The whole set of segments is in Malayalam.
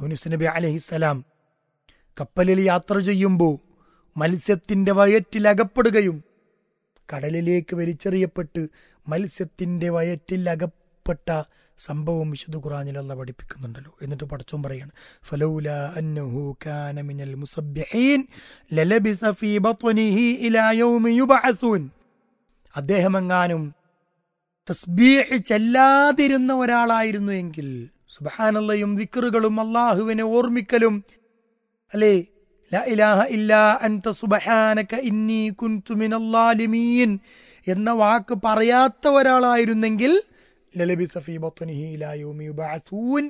യൂനുസ് നബി അലഹിസലാം കപ്പലിൽ യാത്ര ചെയ്യുമ്പോൾ മത്സ്യത്തിന്റെ വയറ്റിൽ അകപ്പെടുകയും കടലിലേക്ക് വലിച്ചെറിയപ്പെട്ട് മത്സ്യത്തിന്റെ വയറ്റിൽ അകപ്പെട്ട സംഭവം വിശുദ്ധ ഖുറാനിൽ അല്ല പഠിപ്പിക്കുന്നുണ്ടല്ലോ എന്നിട്ട് പടച്ചോൻ പറയാണ് ഫലൗല അന്നഹു കാന മിനൽ മുസബ്ബിഹീൻ ലലബിസ ഫീ ബത്നിഹി ഇലാ യൗമി യുബഅസൂൻ അദ്ദേഹം എങ്ങാനും തസ്ബീഹ് ചെല്ലാതിരുന്ന ഒരാളായിരുന്നു എങ്കിൽ സുബഹാനല്ലയും ദിക്റുകളും അള്ളാഹുവിനെ ഓർമ്മിക്കലും അല്ലേ ലാ ഇലാഹ ഇല്ലാ അൻത സുബ്ഹാനക ഇന്നി കുൻതു മിനൽ ളാലിമീൻ എന്ന വാക്ക് പറയാത്ത ഒരാളായിരുന്നെങ്കിൽ ലലബിസ ഫീ ബത്നിഹി ഇലാ യൗമി യുബഅസൂൻ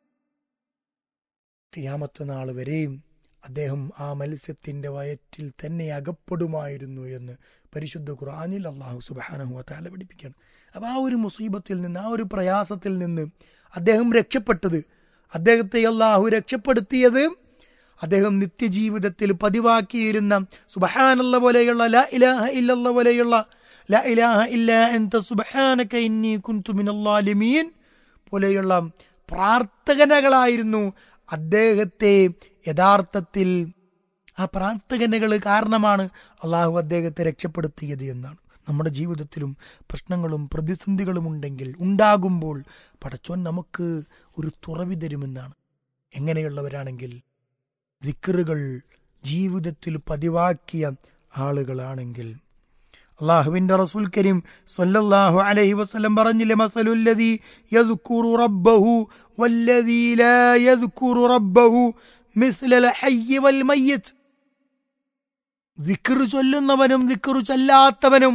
ഖിയാമത്ത് നാൾ വരെയും അദ്ദേഹം ആ മത്സ്യത്തിന്റെ വയറ്റിൽ തന്നെ അകപ്പെടുമായിരുന്നു എന്ന് പരിശുദ്ധ ഖുർആനിൽ അള്ളാഹു സുബാനഹു താല പഠിപ്പിക്കുകയാണ് അപ്പൊ ആ ഒരു മുസീബത്തിൽ നിന്ന് ആ ഒരു പ്രയാസത്തിൽ നിന്ന് അദ്ദേഹം രക്ഷപ്പെട്ടത് അദ്ദേഹത്തെ അള്ളാഹു രക്ഷപ്പെടുത്തിയത് അദ്ദേഹം നിത്യജീവിതത്തിൽ പതിവാക്കിയിരുന്ന സുബഹാനുള്ള പോലെയുള്ള ല ഇലാഹ ഇല്ലല്ല പോലെയുള്ള ല ഇലാഹ ഇല്ല അൻത സുബ്ഹാനക ഇന്നി കുൻതു മിനൽ ളാലിമീൻ പോലെയുള്ള പ്രാർത്ഥനകളായിരുന്നു അദ്ദേഹത്തെ യഥാർത്ഥത്തിൽ ആ പ്രാർത്ഥനകൾ കാരണമാണ് അള്ളാഹു അദ്ദേഹത്തെ രക്ഷപ്പെടുത്തിയത് എന്നാണ് നമ്മുടെ ജീവിതത്തിലും പ്രശ്നങ്ങളും പ്രതിസന്ധികളും ഉണ്ടെങ്കിൽ ഉണ്ടാകുമ്പോൾ പടച്ചോൻ നമുക്ക് ഒരു തുറവി തരുമെന്നാണ് എങ്ങനെയുള്ളവരാണെങ്കിൽ ദിക്കറുകൾ ജീവിതത്തിൽ പതിവാക്കിയ ആളുകളാണെങ്കിൽ അള്ളാഹുവിന്റെ റസൂൽ കരീം സല്ലല്ലാഹു അലൈഹി വസല്ലം പറഞ്ഞില്ലേ മസലുല്ലദി യദ്കുറു റബ്ബഹു വല്ലദി ലാ യദ്കുറു റബ്ബഹു മിസ്ലൽ ഹയ്യ വൽ മയ്യിത്ത് ദിക്റ് ചൊല്ലുന്നവനും ദിക്റ് ചൊല്ലാത്തവനും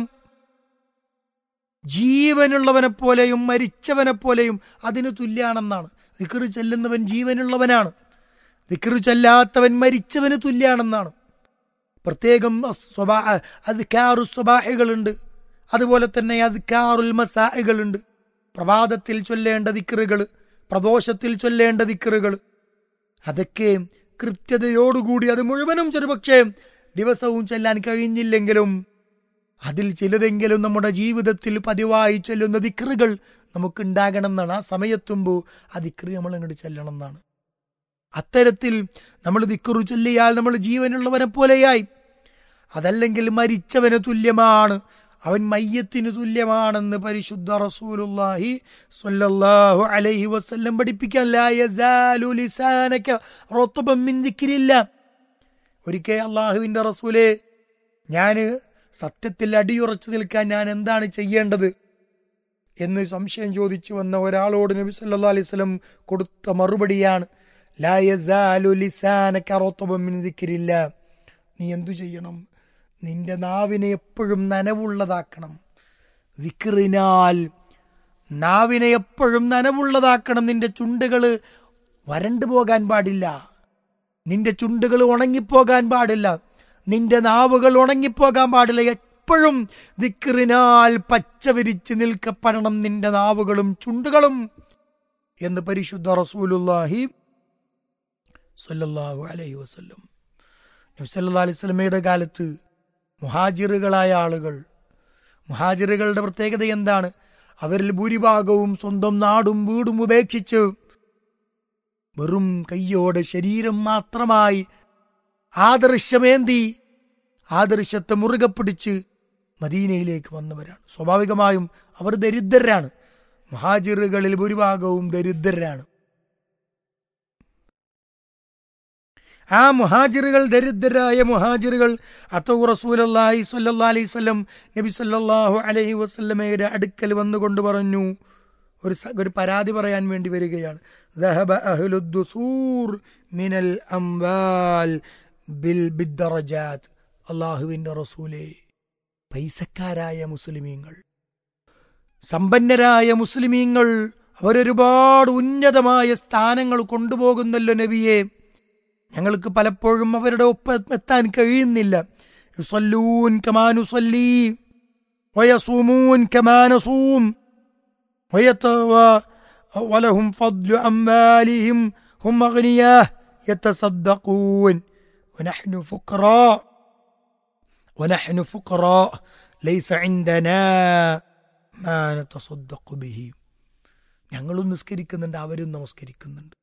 ജീവനുള്ളവനെ പോലെയും മരിച്ചവനെ പോലെയും അതിന് തുല്യാണെന്നാണ് ദിക്റ് ചെല്ലുന്നവൻ ജീവനുള്ളവനാണ് ദിക്റ് ചൊല്ലാത്തവൻ മരിച്ചവന് തുല്യാണെന്നാണ് പ്രത്യേകം സ്വഭാ അദ്കാറു സ്വബാഹികളുണ്ട് അതുപോലെ തന്നെ അദ്കാറുൽ മസാഹകളുണ്ട് പ്രഭാതത്തിൽ ചൊല്ലേണ്ട ദിക്കറുകൾ പ്രദോഷത്തിൽ ചൊല്ലേണ്ട ദിക്കറുകൾ അതൊക്കെ കൃത്യതയോടുകൂടി അത് മുഴുവനും ചെറുപക്ഷേ ദിവസവും ചെല്ലാൻ കഴിഞ്ഞില്ലെങ്കിലും അതിൽ ചിലതെങ്കിലും നമ്മുടെ ജീവിതത്തിൽ പതിവായി ചൊല്ലുന്ന ദിക്റുകൾ നമുക്ക് ഉണ്ടാകണം എന്നാണ് ആ സമയത്തുമ്പോൾ ആ ദിക്റ് നമ്മൾ അങ്ങോട്ട് ചെല്ലണം എന്നാണ് അത്തരത്തിൽ നമ്മൾ ദിക്കുറു ചൊല്ലിയാൽ നമ്മൾ ജീവനുള്ളവനെ പോലെയായി അതല്ലെങ്കിൽ മരിച്ചവന് തുല്യമാണ് അവൻ മയ്യത്തിന് തുല്യമാണെന്ന് പരിശുദ്ധ റസൂലുള്ളാഹി സ്വല്ലല്ലാഹു അലൈഹി വസല്ലം പഠിപ്പിക്കാൻ ലാ യസാലു ലിസാനക റത്ബൻ മിൻ ദിക്രില്ല ഒരിക്കൽ അള്ളാഹുവിന്റെ റസൂലെ ഞാൻ സത്യത്തിൽ അടിയുറച്ചു നിൽക്കാൻ ഞാൻ എന്താണ് ചെയ്യേണ്ടത് എന്ന് സംശയം ചോദിച്ചു വന്ന ഒരാളോട് നബി സല്ലാ അലൈഹി സ്വലം കൊടുത്ത മറുപടിയാണ് ലാ യസാലു ലിസാനക റത്ബൻ മിൻ ദിക്രില്ല നീ എന്തു ചെയ്യണം നിന്റെ നാവിനെ എപ്പോഴും നനവുള്ളതാക്കണം വിക്റിനാൽ നാവിനെ എപ്പോഴും നനവുള്ളതാക്കണം നിന്റെ ചുണ്ടുകൾ വരണ്ടു പോകാൻ പാടില്ല നിന്റെ ചുണ്ടുകൾ ഉണങ്ങിപ്പോകാൻ പാടില്ല നിന്റെ നാവുകൾ ഉണങ്ങിപ്പോകാൻ പാടില്ല എപ്പോഴും ദിക്റിനാൽ പച്ച വിരിച്ച് നിൽക്കപ്പെടണം നിന്റെ നാവുകളും ചുണ്ടുകളും എന്ന് പരിശുദ്ധ റസൂലുല്ലാഹി സല്ലല്ലാഹു അലൈഹി വസല്ലം നബി സല്ലല്ലാഹു അലൈഹി വസല്ലമയുടെ കാലത്ത് മുഹാജിറുകളായ ആളുകൾ മുഹാജിറുകളുടെ പ്രത്യേകത എന്താണ് അവരിൽ ഭൂരിഭാഗവും സ്വന്തം നാടും വീടും ഉപേക്ഷിച്ച് വെറും കയ്യോടെ ശരീരം മാത്രമായി ആദർശമേന്തി ആദർശത്തെ മുറുകെ പിടിച്ച് മദീനയിലേക്ക് വന്നവരാണ് സ്വാഭാവികമായും അവർ ദരിദ്രരാണ് മുഹാജിറുകളിൽ ഭൂരിഭാഗവും ദരിദ്രരാണ് ആ മുഹാജിറുകൾ ദരിദ്രരായ മുഹാജിറുകൾ അത്തൗ റസൂലല്ലാഹി സ്വല്ലല്ലാഹി അലൈഹി വസല്ലം നബി സല്ലല്ലാഹു അലൈഹി വസല്ലമയുടെ അടുക്കൽ വന്നുകൊണ്ട് പറഞ്ഞു ഒരു സ- ഒരു പരാതി പറയാൻ വേണ്ടി വരികയാണ് ذهب أهل الدثور من الأموال بال- بالدرجات അള്ളാഹുവിൻ്റെ റസൂലെ പൈസക്കാരായ മുസ്ലിമീങ്ങൾ സമ്പന്നരായ മുസ്ലിമീങ്ങൾ അവരൊരുപാട് ഉന്നതമായ സ്ഥാനങ്ങൾ കൊണ്ടുപോകുന്നല്ലോ നബിയെ ഞങ്ങൾക്ക് പലപ്പോഴും അവരുടെ ഒപ്പം എത്താൻ കഴിയുന്നില്ല യുസല്ലൂൻ കമാനുസല്ലി വയസൂമൂൻ കമാനസൂം ويتوى ولهم فضل أموالهم هم أغنياء يتصدقون ونحن فقراء ونحن فقراء ليس عندنا ما نتصدق به ഞങ്ങളും നിസ്കരിക്കുന്നുണ്ട് അവരും നമസ്കരിക്കുന്നുണ്ട്